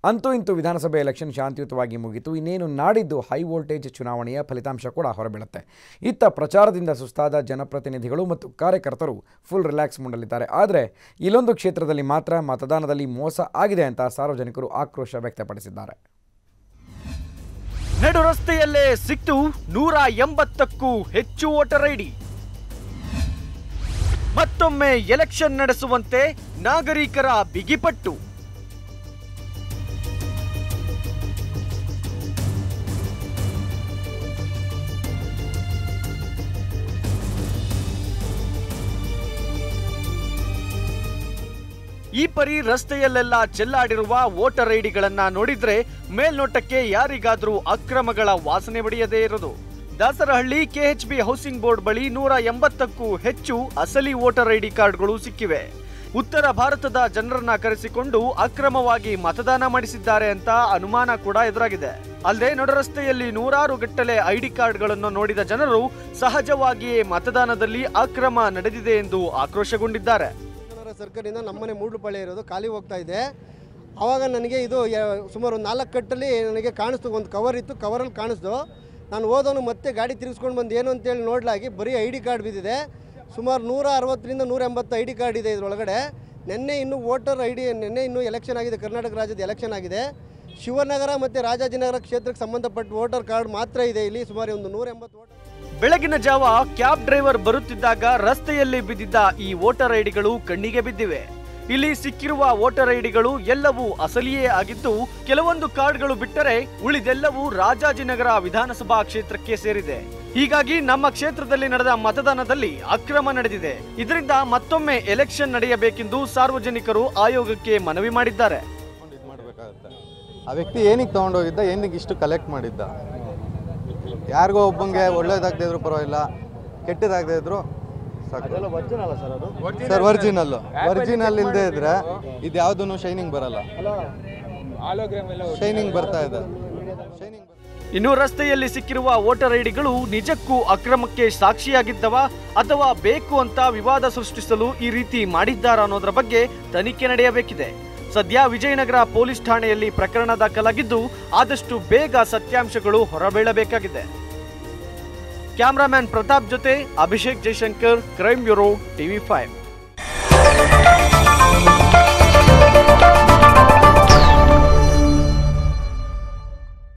ಅಂತೂ ಇಂತೂ ವಿಧಾನಸಭೆ ಎಲೆಕ್ಷನ್ ಶಾಂತಿಯುತವಾಗಿ ಮುಗಿತು ಇನ್ನೇನು ನಾಡಿದ್ದು ಹೈ ವೋಲ್ಟೇಜ್ ಚುನಾವಣೆಯ ಫಲಿತಾಂಶ ಕೂಡ ಹೊರಬೀಳುತ್ತೆ ಇತ್ತ ಪ್ರಚಾರದಿಂದ ಸುಸ್ತಾದ ಜನಪ್ರತಿನಿಧಿಗಳು ಮತ್ತು ಕಾರ್ಯಕರ್ತರು ಫುಲ್ ರಿಲ್ಯಾಕ್ಸ್ ಮೂಡಲಿದ್ದಾರೆ ಆದರೆ ಇಲ್ಲೊಂದು ಕ್ಷೇತ್ರದಲ್ಲಿ ಮಾತ್ರ ಮತದಾನದಲ್ಲಿ ಮೋಸ ಆಗಿದೆ ಅಂತ ಸಾರ್ವಜನಿಕರು ಆಕ್ರೋಶ ವ್ಯಕ್ತಪಡಿಸಿದ್ದಾರೆ ನಡು ರಸ್ತೆಯಲ್ಲೇ ಸಿಕ್ತು ನೂರ ಎಂಬತ್ತಕ್ಕೂ ಹೆಚ್ಚು ವೋಟರ್ ಐಡಿ ಮತ್ತೊಮ್ಮೆ ಎಲೆಕ್ಷನ್ ನಡೆಸುವಂತೆ ನಾಗರಿಕರ ಬಿಗಿಪಟ್ಟು ಈ ಪರಿ ರಸ್ತೆಯಲ್ಲೆಲ್ಲ ಚೆಲ್ಲಾಡಿರುವ ವೋಟರ್ ಐಡಿಗಳನ್ನ ನೋಡಿದ್ರೆ ಮೇಲ್ನೋಟಕ್ಕೆ ಯಾರಿಗಾದ್ರೂ ಅಕ್ರಮಗಳ ವಾಸನೆ ಬಡಿಯದೇ ಇರೋದು ದಾಸರಹಳ್ಳಿ ಕೆಎಚ್ಬಿ ಹೌಸಿಂಗ್ ಬೋರ್ಡ್ ಬಳಿ ನೂರ ಎಂಬತ್ತಕ್ಕೂ ಹೆಚ್ಚು ಅಸಲಿ ವೋಟರ್ ಐಡಿ ಕಾರ್ಡ್ಗಳು ಸಿಕ್ಕಿವೆ ಉತ್ತರ ಭಾರತದ ಜನರನ್ನ ಕರೆಸಿಕೊಂಡು ಅಕ್ರಮವಾಗಿ ಮತದಾನ ಮಾಡಿಸಿದ್ದಾರೆ ಅಂತ ಅನುಮಾನ ಕೂಡ ಎದುರಾಗಿದೆ ಅಲ್ಲದೆ ನಡುರಸ್ತೆಯಲ್ಲಿ ನೂರಾರು ಗಟ್ಟಲೆ ಐಡಿ ಕಾರ್ಡ್ಗಳನ್ನು ನೋಡಿದ ಜನರು ಸಹಜವಾಗಿಯೇ ಮತದಾನದಲ್ಲಿ ಅಕ್ರಮ ನಡೆದಿದೆ ಎಂದು ಆಕ್ರೋಶಗೊಂಡಿದ್ದಾರೆ ಕನ್ನಡ ಸರ್ಕಲಿಂದ ನಮ್ಮನೆ ಮೂಡ್ಲುಪಾಳ್ಯ ಇರೋದು ಖಾಲಿ ಹೋಗ್ತಾ ಇದೆ ಆವಾಗ ನನಗೆ ಇದು ಯ- ಸುಮಾರು ಒಂದು ನಾಲ್ಕು ಕಟ್ಟಲ್ಲಿ ನನಗೆ ಕಾಣಿಸ್ತು ಒಂದು ಕವರ್ ಇತ್ತು ಕವರಲ್ಲಿ ಕಾಣಿಸ್ತು ನಾನು ಓದೋನು ಮತ್ತೆ ಗಾಡಿ ತಿರ್ಗಿಸ್ಕೊಂಡು ಬಂದು ಏನು ಅಂತೇಳಿ ನೋಡ್ಲಾಗಿ ಬರೀ ಐ ಡಿ ಕಾರ್ಡ್ ಬಿದ್ದಿದೆ ಸುಮಾರು ನೂರ ಅರವತ್ತರಿಂದ ನೂರ ಎಂಬತ್ತು ಐ ಡಿ ಕಾರ್ಡ್ ಇದೆ ಇದರೊಳಗಡೆ ನಿನ್ನೆ ಇನ್ನೂ ವೋಟರ್ ಐ ಡಿ ನಿನ್ನೆ ಇನ್ನೂ ಎಲೆಕ್ಷನ್ ಆಗಿದೆ ಕರ್ನಾಟಕ ರಾಜ್ಯದ ಎಲೆಕ್ಷನ್ ಆಗಿದೆ ಶಿವನಗರ ಮತ್ತು ರಾಜಾಜಿನಗರ ಕ್ಷೇತ್ರಕ್ಕೆ ಸಂಬಂಧಪಟ್ಟ ವೋಟರ್ ಕಾರ್ಡ್ ಮಾತ್ರ ಇದೆ ಇಲ್ಲಿ ಸುಮಾರು ಒಂದು ನೂರ ಎಂಬತ್ತು ವೋಟರ್ ಬೆಳಗಿನ ಜಾವ ಕ್ಯಾಬ್ ಡ್ರೈವರ್ ಬರುತ್ತಿದ್ದಾಗ ರಸ್ತೆಯಲ್ಲಿ ಬಿದ್ದಿದ್ದ ಈ ವೋಟರ್ ಐಡಿಗಳು ಕಣ್ಣಿಗೆ ಬಿದ್ದಿವೆ ಇಲ್ಲಿ ಸಿಕ್ಕಿರುವ ವೋಟರ್ ಐಡಿಗಳು ಎಲ್ಲವೂ ಅಸಲಿಯೇ ಆಗಿದ್ದು ಕೆಲವೊಂದು ಕಾರ್ಡ್ಗಳು ಬಿಟ್ಟರೆ ಉಳಿದೆಲ್ಲವೂ ರಾಜಾಜಿನಗರ ವಿಧಾನಸಭಾ ಕ್ಷೇತ್ರಕ್ಕೆ ಸೇರಿದೆ ಹೀಗಾಗಿ ನಮ್ಮ ಕ್ಷೇತ್ರದಲ್ಲಿ ನಡೆದ ಮತದಾನದಲ್ಲಿ ಅಕ್ರಮ ನಡೆದಿದೆ ಇದರಿಂದ ಮತ್ತೊಮ್ಮೆ ಎಲೆಕ್ಷನ್ ನಡೆಯಬೇಕೆಂದು ಸಾರ್ವಜನಿಕರು ಆಯೋಗಕ್ಕೆ ಮನವಿ ಮಾಡಿದ್ದಾರೆ ಇದು ಮಾಡಬೇಕಾಗುತ್ತೆ ಆ ವ್ಯಕ್ತಿ ಏನಕ್ಕೆ ತೊಗೊಂಡೋಗಿದ್ದ ಏನಕ್ಕೆ ಇಷ್ಟು ಕಲೆಕ್ಟ್ ಮಾಡಿದ್ದ ಯಾರಿಗೋ ಒಬ್ಬಂಗೆ ಒಳ್ಳೇದಾಗದೇ ಇದ್ರು ಪರವಾಗಿಲ್ಲ ಕೆಟ್ಟದಾಗದೇ ಇದ್ರು ಸಾಕು ಸರ್ ಒರಿಜಿನಲ್ಲು ಒರಿಜಿನಲ್ ಇಲ್ಲದೆ ಇದ್ರೆ ಇದು ಯಾವುದೂ ಶೈನಿಂಗ್ ಬರಲ್ಲ ಶೈನಿಂಗ್ ಬರ್ತಾ ಇದೆ ಶೈನಿಂಗ್ ಇನ್ನು ರಸ್ತೆಯಲ್ಲಿ ಸಿಕ್ಕಿರುವ ವೋಟರ್ ಐಡಿಗಳು ನಿಜಕ್ಕೂ ಅಕ್ರಮಕ್ಕೆ ಸಾಕ್ಷಿಯಾಗಿದ್ದವ ಅಥವಾ ಬೇಕು ಅಂತ ವಿವಾದ ಸೃಷ್ಟಿಸಲು ಈ ರೀತಿ ಮಾಡಿದ್ದಾರಾ ಅನ್ನೋದರ ಬಗ್ಗೆ ತನಿಖೆ ನಡೆಯಬೇಕಿದೆ ಸದ್ಯ ವಿಜಯನಗರ ಪೊಲೀಸ್ ಠಾಣೆಯಲ್ಲಿ ಪ್ರಕರಣ ದಾಖಲಾಗಿದ್ದು ಆದಷ್ಟು ಬೇಗ ಸತ್ಯಾಂಶಗಳು ಹೊರಬೀಳಬೇಕಾಗಿದೆ ಕ್ಯಾಮರಾಮ್ಯಾನ್ ಪ್ರತಾಪ್ ಜೊತೆ Abhishek Jaishankar crime bureau TV five